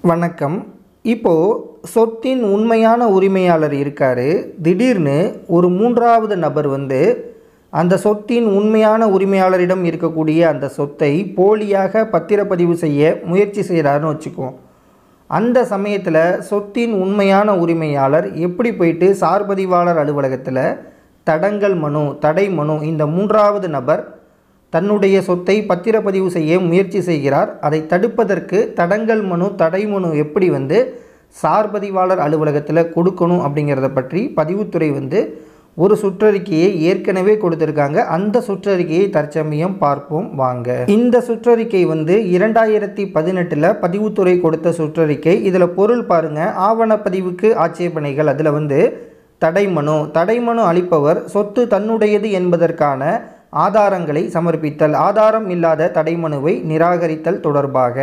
வணக்கம் இப்போது சொத்தின் உண்மையான உரிமையாளர் இருக்கார் திடீர்னு ஒரு மூன்றாவது நபர் வந்து அந்த சொத்தின் உண்மையான உரிமையாளரிடம் இருக்கக்கூடிய அந்த சொத்தை போலியாக பத்திரப்பதிவு செய்ய முயற்சி செய்கிறாருன்னு வச்சுக்குவோம் அந்த சமயத்தில் சொத்தின் உண்மையான உரிமையாளர் எப்படி போயிட்டு சார்பதிவாளர் அலுவலகத்தில் தடங்கல் மனு தடை மனு இந்த மூன்றாவது நபர் தன்னுடைய சொத்தை பத்திரப்பதிவு செய்ய முயற்சி செய்கிறார் அதை தடுப்பதற்கு தடங்கல் மனு தடை மனு எப்படி வந்து சார்பதிவாளர் அலுவலகத்தில் கொடுக்கணும் அப்படிங்கிறத பற்றி பதிவுத்துறை வந்து ஒரு சுற்றறிக்கையை ஏற்கனவே கொடுத்துருக்காங்க அந்த சுற்றறிக்கையை தற்சமயம் பார்ப்போம் வாங்க இந்த சுற்றறிக்கை வந்து இரண்டாயிரத்தி பதினெட்டில் பதிவுத்துறை கொடுத்த சுற்றறிக்கை இதில் பொருள் பாருங்க ஆவணப்பதிவுக்கு ஆட்சேபனைகள் அதில் வந்து தடைமனு தடைமனு அளிப்பவர் சொத்து தன்னுடையது என்பதற்கான ஆதாரங்களை சமர்ப்பித்தல் ஆதாரம் இல்லாத தடைமனுவை நிராகரித்தல் தொடர்பாக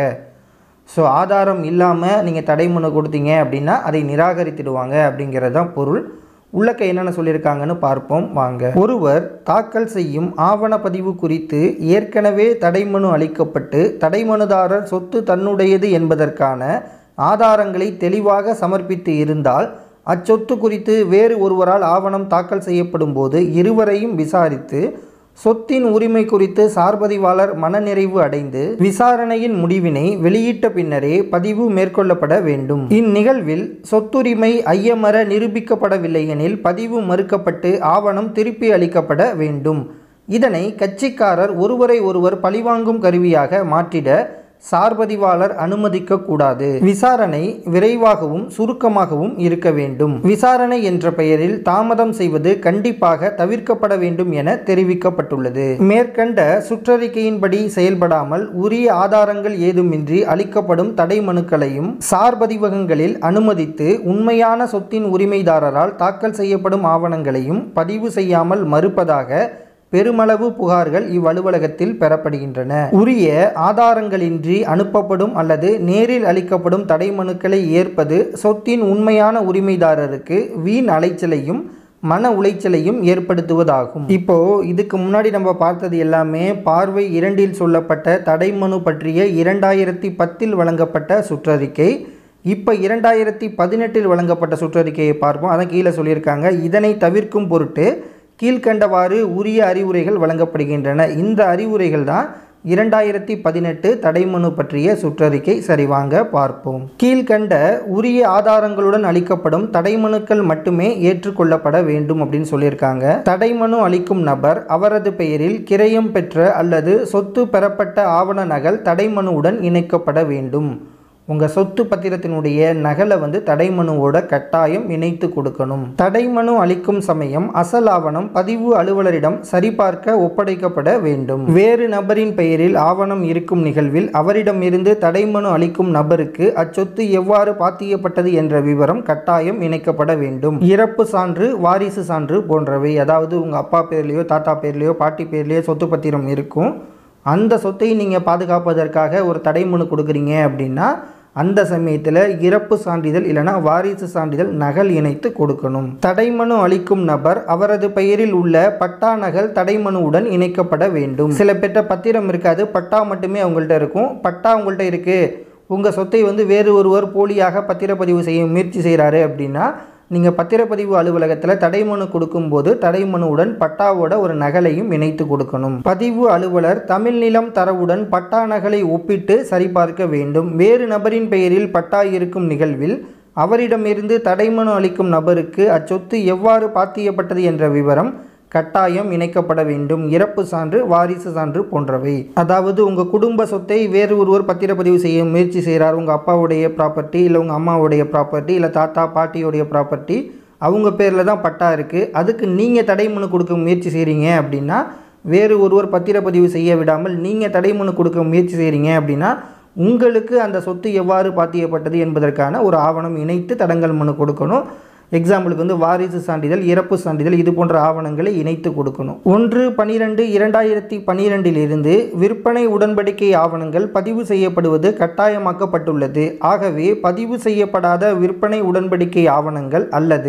ஸோ ஆதாரம் இல்லாமல் நீங்கள் தடைமனு கொடுத்தீங்க அப்படின்னா அதை நிராகரித்திடுவாங்க அப்படிங்கிறது தான் பொருள் உள்ளக்க என்னென்ன சொல்லியிருக்காங்கன்னு பார்ப்போம் வாங்க ஒருவர் தாக்கல் செய்யும் ஆவணப்பதிவு குறித்து ஏற்கனவே தடைமனு அளிக்கப்பட்டு தடைமனுதாரர் சொத்து தன்னுடையது என்பதற்கான ஆதாரங்களை தெளிவாக சமர்ப்பித்து இருந்தால் அச்சொத்து குறித்து வேறு ஒருவரால் ஆவணம் தாக்கல் செய்யப்படும் போது இருவரையும் விசாரித்து சொத்தின் உரிமை குறித்து சார்பதிவாளர் மனநிறைவு அடைந்து விசாரணையின் முடிவினை வெளியிட்ட பின்னரே பதிவு மேற்கொள்ளப்பட வேண்டும் இந்நிகழ்வில் சொத்துரிமை ஐயமர நிரூபிக்கப்படவில்லை எனில் பதிவு மறுக்கப்பட்டு ஆவணம் திருப்பி அளிக்கப்பட வேண்டும் இதனை கட்சிக்காரர் ஒருவரை ஒருவர் பழிவாங்கும் கருவியாக மாற்றிட சார்பதிவாளர் அனுமதிக்க கூடாது விசாரணை விரைவாகவும் சுருக்கமாகவும் இருக்க வேண்டும் விசாரணை என்ற பெயரில் தாமதம் செய்வது கண்டிப்பாக தவிர்க்கப்பட வேண்டும் என தெரிவிக்கப்பட்டுள்ளது மேற்கண்ட சுற்றறிக்கையின்படி செயல்படாமல் உரிய ஆதாரங்கள் ஏதுமின்றி அளிக்கப்படும் தடை மனுக்களையும் சார்பதிவகங்களில் அனுமதித்து உண்மையான சொத்தின் உரிமைதாரரால் தாக்கல் செய்யப்படும் ஆவணங்களையும் பதிவு செய்யாமல் மறுப்பதாக பெருமளவு புகார்கள் இவ்வலுவலகத்தில் பெறப்படுகின்றன உரிய ஆதாரங்களின்றி அனுப்பப்படும் அல்லது நேரில் அளிக்கப்படும் தடை மனுக்களை ஏற்பது சொத்தின் உண்மையான உரிமைதாரருக்கு வீண் அலைச்சலையும் மன உளைச்சலையும் ஏற்படுத்துவதாகும் இப்போ இதுக்கு முன்னாடி நம்ம பார்த்தது எல்லாமே பார்வை இரண்டில் சொல்லப்பட்ட தடை மனு பற்றிய இரண்டாயிரத்தி பத்தில் வழங்கப்பட்ட சுற்றறிக்கை இப்போ இரண்டாயிரத்தி பதினெட்டில் வழங்கப்பட்ட சுற்றறிக்கையை பார்ப்போம் அதான் கீழே சொல்லியிருக்காங்க இதனை தவிர்க்கும் பொருட்டு கீழ்கண்டவாறு உரிய அறிவுரைகள் வழங்கப்படுகின்றன இந்த அறிவுரைகள் தான் இரண்டாயிரத்தி பதினெட்டு தடைமனு பற்றிய சுற்றறிக்கை சரிவாங்க பார்ப்போம் கீழ்கண்ட உரிய ஆதாரங்களுடன் அளிக்கப்படும் தடைமனுக்கள் மட்டுமே ஏற்றுக்கொள்ளப்பட வேண்டும் அப்படின்னு சொல்லியிருக்காங்க தடைமனு அளிக்கும் நபர் அவரது பெயரில் கிரயம் பெற்ற அல்லது சொத்து பெறப்பட்ட ஆவண நகல் தடைமனுவுடன் இணைக்கப்பட வேண்டும் உங்கள் சொத்து பத்திரத்தினுடைய நகலை வந்து தடைமனுவோட கட்டாயம் இணைத்து கொடுக்கணும் தடைமனு அளிக்கும் சமயம் அசல் ஆவணம் பதிவு அலுவலரிடம் சரிபார்க்க ஒப்படைக்கப்பட வேண்டும் வேறு நபரின் பெயரில் ஆவணம் இருக்கும் நிகழ்வில் அவரிடமிருந்து தடைமனு அளிக்கும் நபருக்கு அச்சொத்து எவ்வாறு பாத்தியப்பட்டது என்ற விவரம் கட்டாயம் இணைக்கப்பட வேண்டும் இறப்பு சான்று வாரிசு சான்று போன்றவை அதாவது உங்கள் அப்பா பேர்லேயோ தாத்தா பேர்லேயோ பாட்டி பேர்லேயோ சொத்து பத்திரம் இருக்கும் அந்த சொத்தை நீங்கள் பாதுகாப்பதற்காக ஒரு தடைமனு கொடுக்குறீங்க அப்படின்னா அந்த சமயத்தில் இறப்பு சான்றிதழ் இல்லைனா வாரிசு சான்றிதழ் நகல் இணைத்து கொடுக்கணும் தடைமனு அளிக்கும் நபர் அவரது பெயரில் உள்ள பட்டா நகல் தடைமனுவுடன் இணைக்கப்பட வேண்டும் சில பேர்ட்ட பத்திரம் இருக்காது பட்டா மட்டுமே அவங்கள்ட்ட இருக்கும் பட்டா உங்கள்கிட்ட இருக்குது உங்கள் சொத்தை வந்து வேறு ஒருவர் போலியாக பத்திரப்பதிவு செய்ய முயற்சி செய்கிறாரு அப்படின்னா நீங்கள் பத்திரப்பதிவு அலுவலகத்தில் தடைமனு கொடுக்கும்போது தடைமனுவுடன் பட்டாவோட ஒரு நகலையும் இணைத்து கொடுக்கணும் பதிவு அலுவலர் தமிழ் நிலம் தரவுடன் பட்டா நகலை ஒப்பிட்டு சரிபார்க்க வேண்டும் வேறு நபரின் பெயரில் பட்டா இருக்கும் நிகழ்வில் அவரிடமிருந்து தடைமனு அளிக்கும் நபருக்கு அச்சொத்து எவ்வாறு பாத்தியப்பட்டது என்ற விவரம் கட்டாயம் இணைக்கப்பட வேண்டும் இறப்பு சான்று வாரிசு சான்று போன்றவை அதாவது உங்கள் குடும்ப சொத்தை வேறு ஒருவர் பத்திரப்பதிவு செய்ய முயற்சி செய்கிறார் உங்கள் அப்பாவுடைய ப்ராப்பர்ட்டி இல்லை உங்கள் அம்மாவுடைய ப்ராப்பர்ட்டி இல்லை தாத்தா பாட்டியோடைய ப்ராப்பர்ட்டி அவங்க பேரில் தான் பட்டா இருக்குது அதுக்கு நீங்கள் தடைமனு கொடுக்க முயற்சி செய்கிறீங்க அப்படின்னா வேறு ஒருவர் பத்திரப்பதிவு செய்ய விடாமல் நீங்கள் தடைமனு கொடுக்க முயற்சி செய்கிறீங்க அப்படின்னா உங்களுக்கு அந்த சொத்து எவ்வாறு பாத்தியப்பட்டது என்பதற்கான ஒரு ஆவணம் இணைத்து தடங்கல் மனு கொடுக்கணும் எக்ஸாம்பிளுக்கு வந்து வாரிசு சான்றிதழ் இறப்பு சான்றிதழ் இது போன்ற ஆவணங்களை இணைத்து கொடுக்கணும் ஒன்று பனிரெண்டு இரண்டாயிரத்தி பனிரெண்டிலிருந்து விற்பனை உடன்படிக்கை ஆவணங்கள் பதிவு செய்யப்படுவது கட்டாயமாக்கப்பட்டுள்ளது ஆகவே பதிவு செய்யப்படாத விற்பனை உடன்படிக்கை ஆவணங்கள் அல்லது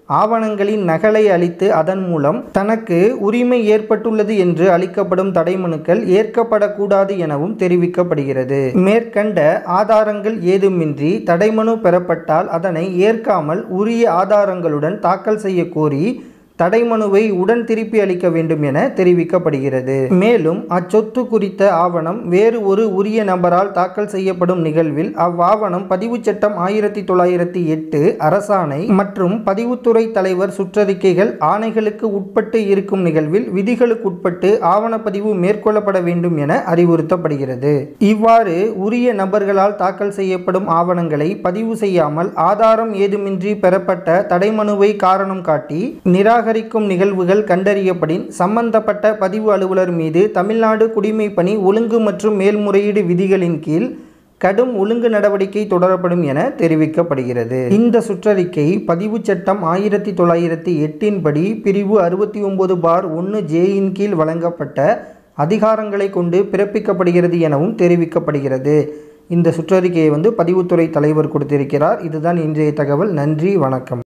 ஆவணங்களின் நகலை அளித்து அதன் மூலம் தனக்கு உரிமை ஏற்பட்டுள்ளது என்று அளிக்கப்படும் தடைமனுக்கள் ஏற்கப்படக்கூடாது எனவும் தெரிவிக்கப்படுகிறது மேற்கண்ட ஆதாரங்கள் ஏதுமின்றி தடைமனு பெறப்பட்டால் அதனை ஏற்காமல் உரிய ஆதாரங்களுடன் தாக்கல் செய்ய கோரி தடைமனுவை உடன் திருப்பி அளிக்க வேண்டும் என தெரிவிக்கப்படுகிறது மேலும் அச்சொத்து குறித்த ஆவணம் வேறு ஒரு உரிய நபரால் தாக்கல் செய்யப்படும் நிகழ்வில் அவ்வாவணம் பதிவு சட்டம் ஆயிரத்தி தொள்ளாயிரத்தி எட்டு அரசாணை மற்றும் பதிவுத்துறை தலைவர் சுற்றறிக்கைகள் ஆணைகளுக்கு உட்பட்டு இருக்கும் நிகழ்வில் விதிகளுக்குட்பட்டு ஆவணப்பதிவு மேற்கொள்ளப்பட வேண்டும் என அறிவுறுத்தப்படுகிறது இவ்வாறு உரிய நபர்களால் தாக்கல் செய்யப்படும் ஆவணங்களை பதிவு செய்யாமல் ஆதாரம் ஏதுமின்றி பெறப்பட்ட தடைமனுவை காரணம் காட்டி நிராக நிராகரிக்கும் நிகழ்வுகள் கண்டறியப்படின் சம்பந்தப்பட்ட பதிவு அலுவலர் மீது தமிழ்நாடு குடிமைப்பணி ஒழுங்கு மற்றும் மேல்முறையீடு விதிகளின் கீழ் கடும் ஒழுங்கு நடவடிக்கை தொடரப்படும் என தெரிவிக்கப்படுகிறது இந்த சுற்றறிக்கை பதிவு சட்டம் ஆயிரத்தி தொள்ளாயிரத்தி எட்டின் படி பிரிவு அறுபத்தி ஒன்பது பார் ஒன்று ஜேயின் கீழ் வழங்கப்பட்ட அதிகாரங்களை கொண்டு பிறப்பிக்கப்படுகிறது எனவும் தெரிவிக்கப்படுகிறது இந்த சுற்றறிக்கையை வந்து பதிவுத்துறை தலைவர் கொடுத்திருக்கிறார் இதுதான் இன்றைய தகவல் நன்றி வணக்கம்